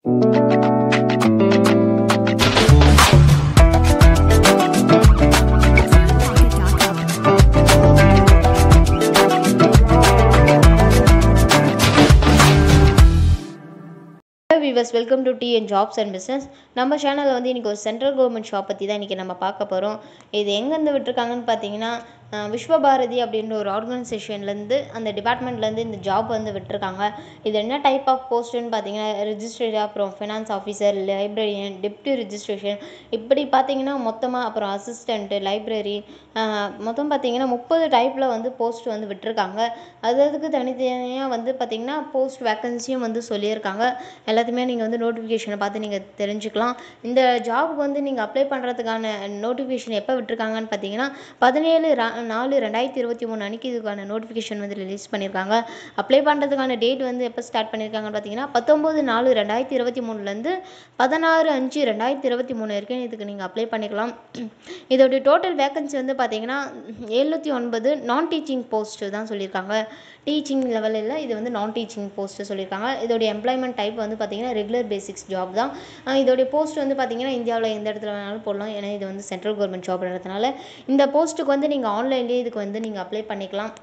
viewers welcome to TN jobs and business நம்ம சேனலில் வந்து இன்றைக்கி ஒரு சென்ட்ரல் கவர்மெண்ட் ஷாப் பற்றி தான் இன்றைக்கி நம்ம பார்க்க போகிறோம் இது எங்கேருந்து விட்டுருக்காங்கன்னு பார்த்தீங்கன்னா அஹ், விஸ்வபாரதி அப்படின்ற ஒரு ஆர்கனைசேஷன்லேருந்து அந்த டிபார்ட்மெண்ட்லேருந்து இந்த ஜாப் வந்து விட்டுருக்காங்க இது என்ன டைப் ஆஃப் போஸ்ட்டுன்னு பார்த்தீங்கன்னா ரெஜிஸ்ட்ரேட் அப்புறம் finance officer librarian deputy registration இப்படி பார்த்தீங்கன்னா மொத்தமாக அப்புறம் அசிஸ்டண்ட்டு லைப்ரரி மொத்தம் பார்த்தீங்கன்னா முப்பது டைப்பில் வந்து போஸ்ட் வந்து விட்டுருக்காங்க அது அதுக்கு தனித்தனியாக வந்து பார்த்தீங்கன்னா போஸ்ட் வேக்கன்சியும் வந்து சொல்லியிருக்காங்க எல்லாத்தையுமே நீங்கள் வந்து நோட்டிஃபிகேஷனை பார்த்து நீங்கள் தெரிஞ்சுக்கலாம் இந்த ஜாபுக்கு வந்து நீங்கள் அப்ளை பண்ணுறதுக்கான நோட்டிஃபிகேஷன் எப்போ விட்டுருக்காங்கன்னு பார்த்தீங்கன்னா பதினேழு ரா- நாலு ரெண்டாயிரத்தி இருபத்தி மூணு அன்றைக்கி இதுக்கான நோட்டிஃபிகேஷன் வந்து ரிலீஸ் பண்ணியிருக்காங்க அப்ளை பண்ணுறதுக்கான டேட் வந்து எப்போ ஸ்டார்ட் பண்ணியிருக்காங்கன்னு பார்த்தீங்கன்னா பத்தொம்போது நாலு ரெண்டாயிரத்தி இருபத்தி மூணுலேருந்து பதினாறு அஞ்சு ரெண்டாயிரத்தி இருபத்தி மூணு வரைக்கும் இதுக்கு நீங்கள் அப்ளை பண்ணிக்கலாம் இதோடைய டோட்டல் வேக்கன்சி வந்து பார்த்தீங்கன்னா எழுநூற்றி ஒன்பது நான் டீச்சிங் போஸ்ட்டு தான் சொல்லியிருக்காங்க டீச்சிங் லெவலில் இது வந்து நான் டீச்சிங் போஸ்ட்டு சொல்லியிருக்காங்க இதோடைய எம்ப்ளாய்மெண்ட் டைப் வந்து பார்த்தீங்கன்னா ரெகுலர் பேசிக்ஸ் ஜாப் தான் அஹ் இதோடைய போஸ்ட் வந்து பார்த்தீங்கன்னா இந்தியாவில் எந்த இடத்துல வேணாலும் போடலாம் ஏன்னா இது வந்து சென்ட்ரல் கவர்மெண்ட் ஜாப்ன்றதுனால இந்த போஸ்ட்டுக்கு வந்து நீங்கள் ஆன்லைன்லேயே இதுக்கு வந்து நீங்கள் அப்ளை பண்ணிக்கலாம்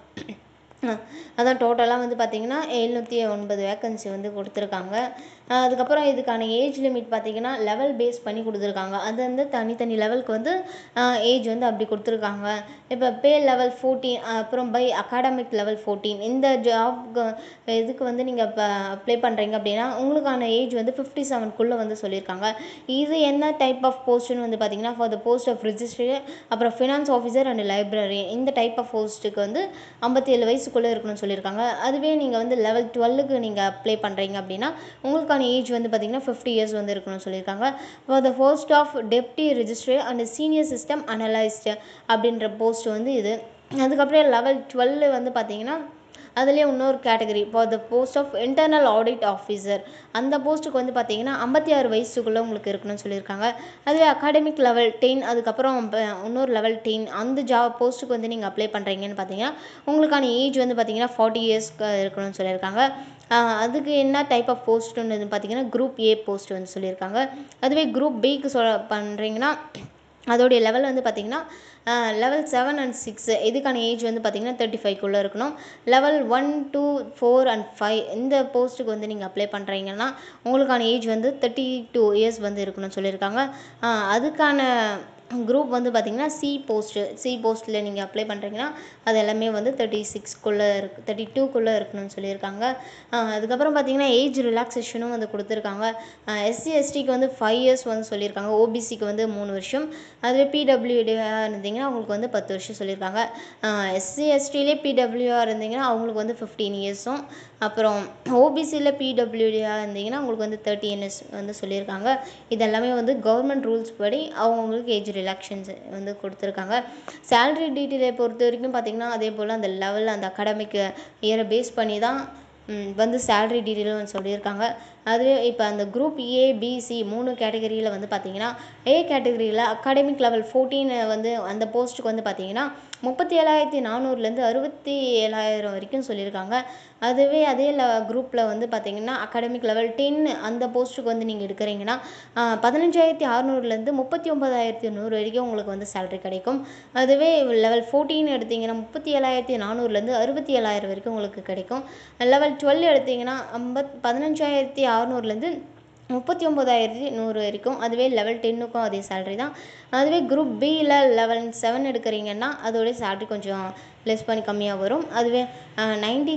அஹ் அதான் டோட்டலாக வந்து பார்த்தீங்கன்னா எழுநூற்றி ஒன்பது வேக்கன்சி வந்து கொடுத்துருக்காங்க அஹ் அதுக்கப்புறம் இதுக்கான ஏஜ் லிமிட் பார்த்தீங்கன்னா லெவல் பேஸ் பண்ணி கொடுத்துருக்காங்க அது வந்து தனித்தனி லெவலுக்கு வந்து ஏஜ் வந்து அப்படி கொடுத்துருக்காங்க இப்போ பே லெவல் ஃபோர்டீன் அப்புறம் பை அகாடமிக் லெவல் ஃபோர்டீன் இந்த ஜாப்க்கு இதுக்கு வந்து நீங்கள் இப்போ அப்ளை பண்ணுறீங்க அப்படின்னா உங்களுக்கான ஏஜ் வந்து ஃபிஃப்டி செவன்குள்ளே வந்து சொல்லியிருக்காங்க இது என்ன டைப் ஆஃப் போஸ்ட்டுன்னு வந்து பார்த்தீங்கன்னா for the post of registrar அப்புறம் ஃபினான்ஸ் ஆஃபீஸர் அண்ட் லைப்ரரி இந்த டைப் ஆஃப் போஸ்ட்டுக்கு வந்து ஐம்பத்தி ஏழு வயசுக்குள்ளே இருக்கணும்னு சொல்லியிருக்காங்க அதுவே நீங்கள் வந்து லெவல் டுவெல்லுக்கு நீங்கள் அப்ளை பண்ணுறீங்க அப்படின்னா உங்களுக்கான ஏஜ் வந்து பார்த்தீங்கன்னா ஃபிஃப்டி இயர்ஸ் வந்து இருக்கணும்னு சொல்லியிருக்காங்க for the post of deputy registrar and senior system analyst அப்படின்ற போஸ்ட் வந்து இது அதுக்கப்புறம் லெவல் டுவெல் வந்து பார்த்தீங்கன்னா அதுலேயே இன்னொரு category for the post of internal audit officer அந்த போஸ்ட்டுக்கு வந்து பார்த்தீங்கன்னா ஐம்பத்தி ஆறு வயசுக்குள்ளே உங்களுக்கு இருக்கணும்னு சொல்லியிருக்காங்க அதுவே அகாடமிக் லெவல் டென் அதுக்கப்புறம் ப- இன்னொரு லெவல் டென் அந்த ஜாப் போஸ்ட்டுக்கு வந்து நீங்கள் அப்ளை பண்ணுறீங்கன்னு பார்த்தீங்கன்னா உங்களுக்கான ஏஜ் வந்து பார்த்தீங்கன்னா ஃபார்ட்டி இயர்ஸ்க்கு இருக்கணும்னு சொல்லியிருக்காங்க ஆஹ் அதுக்கு என்ன டைப் ஆஃப் போஸ்ட்டுன்னு வந்து பார்த்தீங்கன்னா குரூப் ஏ போஸ்ட் வந்து சொல்லியிருக்காங்க அதுவே குரூப் பிக்கு சொல் பண்ணுறீங்கன்னா அதோடைய லெவல் வந்து பார்த்தீங்கன்னா லெவல் செவன் அண்ட் சிக்ஸ் இதுக்கான ஏஜ் வந்து பார்த்தீங்கன்னா தேர்ட்டி ஃபைவ்க்குள்ளே இருக்கணும் level one two four and five இந்த போஸ்ட்டுக்கு வந்து நீங்கள் அப்ளை பண்ணுறீங்கன்னா உங்களுக்கான ஏஜ் வந்து தேர்ட்டி டூ இயர்ஸ் வந்து இருக்கணும்னு சொல்லியிருக்காங்க ஆஹ் அதுக்கான குரூப் வந்து பார்த்தீங்கன்னா சி போஸ்ட்டு சி போஸ்ட்டில் நீங்கள் அப்ளை பண்ணுறீங்கன்னா அது எல்லாமே வந்து தேர்ட்டி சிக்ஸ்க்குள்ளே இருக்கு தேர்ட்டி டூக்குள்ளே இருக்கணும்னு சொல்லியிருக்காங்க ஆஹ் அதுக்கப்புறம் பார்த்தீங்கன்னா ஏஜ் ரிலாக்ஸேஷனும் வந்து கொடுத்துருக்காங்க எஸ்சி எஸ்டிக்கு வந்து ஃபைவ் இயர்ஸ் வந்து சொல்லியிருக்காங்க ஓபிசிக்கு வந்து மூணு வருஷம் அதுவே பிடபிள்யூடியாக இருந்தீங்கன்னா அவங்களுக்கு வந்து பத்து வருஷம் சொல்லியிருக்காங்க எஸ்சி எஸ்டிலே பிடபிள்யூஆர் இருந்தீங்கன்னா அவங்களுக்கு வந்து ஃபிஃப்டீன் இயர்ஸும் அப்புறம் ஓபிசியில் பிடபிள்யூடியாக இருந்தீங்கன்னா உங்களுக்கு வந்து தேர்ட்டி இயர்ஸ் வந்து சொல்லியிருக்காங்க இது எல்லாமே வந்து கவர்மெண்ட் ரூல்ஸ் படி அவங்கவுங்களுக்கு ஏஜ் ரிலாக்ஷன்ஸ் வந்து கொடுத்துருக்காங்க சேலரி டீட்டெயிலை பொறுத்த வரைக்கும் பார்த்தீங்கன்னா அதே போல் அந்த லெவல் அந்த அகாடமிக் இயரை பேஸ் பண்ணி தான் ம், வந்து சேலரி டீட்டெயிலும் சொல்லியிருக்காங்க அதுவே இப்போ அந்த குரூப் ஏ பிசி மூணு கேட்டகரியில் வந்து பார்த்தீங்கன்னா ஏ கேட்டகரியில் அகாடமிக் லெவல் ஃபோர்டீன் வந்து அந்த போஸ்ட்டுக்கு வந்து பார்த்தீங்கன்னா முப்பத்தி ஏழாயிரத்தி நானூறுலேருந்து அறுபத்தி ஏழாயிரம் வரைக்கும் சொல்லியிருக்காங்க அதுவே அதே ல குரூப்பில் வந்து பார்த்தீங்கன்னா அகாடமிக் லெவல் டென் அந்த போஸ்ட்டுக்கு வந்து நீங்கள் எடுக்கிறீங்கன்னா பதினஞ்சாயிரத்தி அறநூறுலேருந்து முப்பத்தி ஒன்பதாயிரத்தி நூறு வரைக்கும் உங்களுக்கு வந்து சேலரி கிடைக்கும் அதுவே லெவல் ஃபோர்டீன் எடுத்தீங்கன்னா முப்பத்தி ஏழாயிரத்தி நானூறுலேருந்து அறுபத்தி ஏழாயிரம் வரைக்கும் உங்களுக்கு கிடைக்கும் லெவல் டுவெல் எடுத்தீங்கன்னா ஐம்பத் பதினஞ்சாயிரத்தி அறநூறுலேருந்து முப்பத்தி ஒம்பதாயிரத்தி நூறு வரைக்கும் அதுவே லெவல் டென்னுக்கும் அதே சேலரி தான் அதுவே குரூப் பியில் லெவல் செவன் எடுக்கிறீங்கன்னா அதோடைய சேலரி கொஞ்சம் லெஸ் பண்ணி கம்மியாக வரும் அதுவே நைன்டி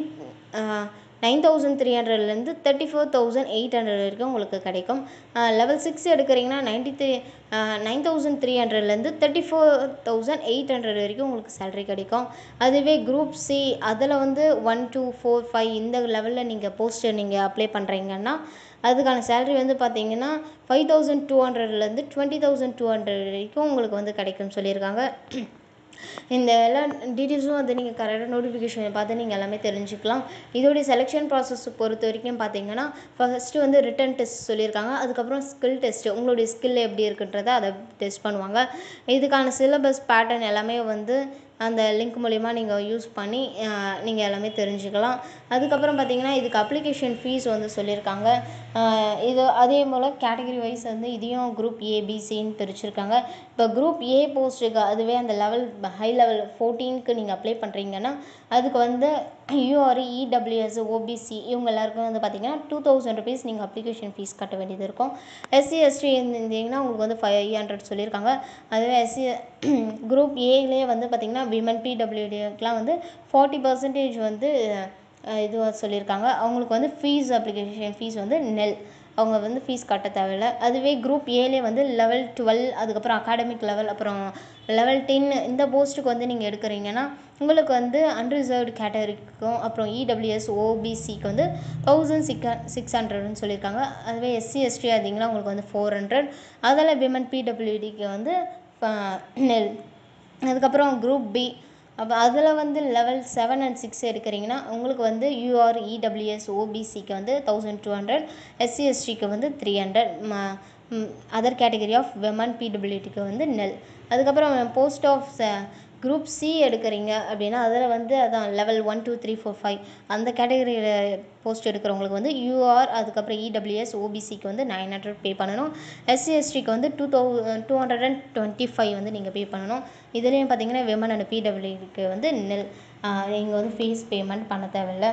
நைன் தௌசண்ட் த்ரீ ஹண்ட்ரட்லேருந்து thirty four thousand eight hundred வரைக்கும் உங்களுக்கு கிடைக்கும் லெவல் சிக்ஸ் எடுக்கிறீங்கன்னா ninety three nine thousand three ஹண்ட்ரட்லேருந்து thirty four thousand eight hundred வரைக்கும் உங்களுக்கு சேலரி கிடைக்கும் அதுவே குரூப் சி அதில் வந்து ஒன் டூ ஃபோர் ஃபைவ் இந்த லெவலில் நீங்கள் போஸ்ட்டு நீங்கள் அப்ளை பண்ணுறீங்கன்னா அதுக்கான சேலரி வந்து பார்த்தீங்கன்னா ஃபைவ் தௌசண்ட் டூ ஹண்ட்ரட்லேருந்து டுவெண்ட்டி தௌசண்ட் டூ ஹண்ட்ரட் வரைக்கும் உங்களுக்கு வந்து கிடைக்கும்னு சொல்லியிருக்காங்க இந்த எல்லா டீட்டெயில்ஸும் வந்து நீங்கள் கரெக்டாக நோட்டிஃபிகேஷனை பார்த்து நீங்கள் எல்லாமே தெரிஞ்சுக்கலாம் இதோடைய செலெக்ஷன் ப்ராசஸ் பொறுத்த வரைக்கும் பார்த்தீங்கன்னா ஃபஸ்ட்டு வந்து ரிட்டன் டெஸ்ட் சொல்லியிருக்காங்க அதுக்கப்புறம் ஸ்கில் டெஸ்ட் உங்களுடைய ஸ்கில் எப்படி இருக்குன்றதை அதை டெஸ்ட் பண்ணுவாங்க இதுக்கான சிலபஸ் பேட்டர்ன் எல்லாமே வந்து அந்த லிங்க் மூலிமா நீங்கள் யூஸ் பண்ணி நீங்கள் எல்லாமே தெரிஞ்சுக்கலாம் அதுக்கப்புறம் பார்த்தீங்கன்னா இதுக்கு அப்ளிகேஷன் ஃபீஸ் வந்து சொல்லியிருக்காங்க ஆஹ் இது அதே போல் கேட்டகரி வைஸ் வந்து இதையும் குரூப் ஏபிசின்னு பிரிச்சிருக்காங்க இப்போ குரூப் ஏ போஸ்ட்டுக்கு அதுவே அந்த லெவல் ஹை லெவல் ஃபோர்டீனுக்கு நீங்கள் அப்ளை பண்ணுறீங்கன்னா அதுக்கு வந்து யூஆர் இடபிள்யூஎஸ் ஓபிசி இவங்க எல்லாருக்கும் வந்து பார்த்தீங்கன்னா டூ தௌசண்ட் ருபீஸ் நீங்கள் அப்ளிகேஷன் ஃபீஸ் கட்ட வேண்டியது இருக்கும் எஸ்சி எஸ்டி இருந்தீங்கன்னா உங்களுக்கு வந்து ஃபைவ் ஹண்ட்ரட் சொல்லியிருக்காங்க அதுவே எஸ்சி குரூப் ஏலேயே வந்து பார்த்தீங்கன்னா விமன் பிடபிள்யூடிக்கெலாம் வந்து ஃபார்ட்டி பர்சன்டேஜ் வந்து இதுவாக சொல்லியிருக்காங்க அவங்களுக்கு வந்து ஃபீஸ் அப்ளிகேஷன் ஃபீஸ் வந்து நெல் அவங்க வந்து ஃபீஸ் கட்ட தேவையில்ல அதுவே குரூப் ஏலே வந்து லெவல் டுவெல் அதுக்கப்புறம் அகாடமிக் லெவல் அப்புறம் லெவல் டென் இந்த போஸ்ட்டுக்கு வந்து நீங்கள் எடுக்கிறீங்கன்னா உங்களுக்கு வந்து அன்ரிசர்வ்டு கேட்டகரிக்கும் அப்புறம் இடபிள்யூஎஸ் ஓபிசிக்கு வந்து தௌசண்ட் சிக் சிக்ஸ் ஹண்ட்ரட்னு சொல்லியிருக்காங்க அதுவே எஸ்சி எஸ்டி அதிகங்களா உங்களுக்கு வந்து ஃபோர் ஹண்ட்ரட் அதில் விமன் பிடபிள்யூடிக்கு வந்து நெல் அதுக்கப்புறம் குரூப் பி அப்போ அதில் வந்து லெவல் செவன் அண்ட் சிக்ஸ் எடுக்கிறீங்கன்னா உங்களுக்கு வந்து யூஆர் இடபிள்யூஎஸ் ஓபிசிக்கு வந்து தௌசண்ட் டூ ஹண்ட்ரட் எஸ்சி எஸ்டிக்கு வந்து three hundred other category of women பிடபிள்யூடிக்கு வந்து நெல் அதுக்கப்புறம் போஸ்ட் ஆஃப் குரூப் சி எடுக்கிறீங்க அப்படின்னா அதில் வந்து அதான் level one two three four five அந்த கேட்டகரியில் போஸ்ட் எடுக்கிறவங்களுக்கு வந்து யூஆர் அதுக்கப்புறம் இடபிள்யூஎஸ் ஓபிசிக்கு வந்து நைன் ஹண்ட்ரட் பே பண்ணணும் எஸ்சி எஸ்டிக்கு வந்து டூ தௌ two hundred and twenty five வந்து நீங்கள் பே பண்ணணும் இதுலேயும் பார்த்தீங்கன்னா விமன் அண்ட் பிடபிள்யூக்கு வந்து நெல் நீங்கள் வந்து ஃபீஸ் பேமெண்ட் பண்ண தேவையில்ல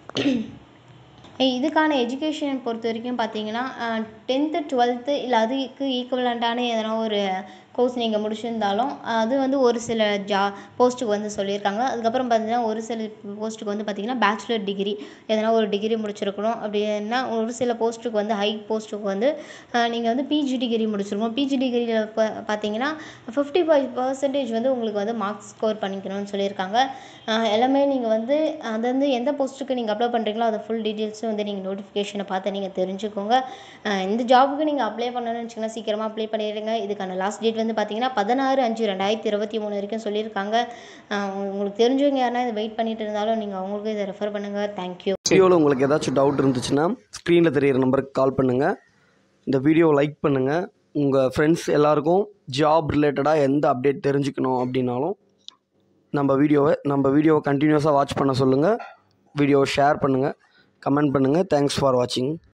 இதுக்கான எஜுகேஷன் பொறுத்த வரைக்கும் பார்த்தீங்கன்னா டென்த்து டுவெல்த்து இல்லை அதுக்கு ஈக்குவலண்ட்டான எதனா ஒரு கோர்ஸ் நீங்கள் முடிச்சிருந்தாலும் அது வந்து ஒரு சில ஜா போஸ்ட்டுக்கு வந்து சொல்லியிருக்காங்க அதுக்கப்புறம் பார்த்தீங்கன்னா ஒரு சில போஸ்ட்டுக்கு வந்து பார்த்தீங்கன்னா பேச்சுலர் டிகிரி எதனா ஒரு டிகிரி முடிச்சிருக்கணும் அப்படின்னா ஒரு சில போஸ்ட்டுக்கு வந்து ஹை போஸ்ட்டுக்கு வந்து நீங்கள் வந்து பிஜி டிகிரி முடிச்சிருக்கணும் பிஜி டிகிரியில் பா பார்த்தீங்கன்னா ஃபிஃப்டி ஃபைவ் பர்சன்டேஜ் வந்து உங்களுக்கு வந்து மார்க்ஸ் ஸ்கோர் பண்ணிக்கணும்னு சொல்லியிருக்காங்க எல்லாமே நீங்கள் வந்து அது வந்து எந்த போஸ்ட்டுக்கு நீங்கள் அப்ளை பண்ணுறீங்களோ அதை ஃபுல் டீட்டெயில்ஸும் வந்து நீங்கள் நோட்டிஃபிகேஷனை பார்த்து நீங்கள் தெரிஞ்சுக்கோங்க இந்த ஜாபுக்கு நீங்கள் அப்ளை பண்ணணும்னு வச்சிங்கன்னா சீக்கிரமாக அப்ளை பண்ணிடுங்க இதுக்கான லாஸ்ட் டேட் வந்து பார்த்தீங்கன்னா பதினாறு அஞ்சு ரெண்டாயிரத்தி இருபத்தி மூணு வரைக்கும் சொல்லியிருக்காங்க உங்களுக்கு தெரிஞ்சவங்க யாருன்னா இதை வெயிட் பண்ணிட்டு இருந்தாலும் நீங்கள் அவங்களுக்கும் இதை ரெஃபர் பண்ணுங்கள் தேங்க்யூ வீடியோவில் உங்களுக்கு ஏதாச்சும் டவுட் இருந்துச்சுன்னா ஸ்க்ரீனில் தெரியிற நம்பருக்கு கால் பண்ணுங்கள் இந்த வீடியோவை லைக் பண்ணுங்கள் உங்கள் ஃப்ரெண்ட்ஸ் எல்லாருக்கும் ஜாப் ரிலேட்டடாக எந்த அப்டேட் தெரிஞ்சுக்கணும் அப்படின்னாலும் நம்ம வீடியோவை நம்ம வீடியோவை கண்டினியூஸாக வாட்ச் பண்ண சொல்லுங்கள் வீடியோவை ஷேர் பண்ணுங்கள் கமெண்ட் பண்ணுங்கள் தேங்க்ஸ் ஃபார் வாட்சிங்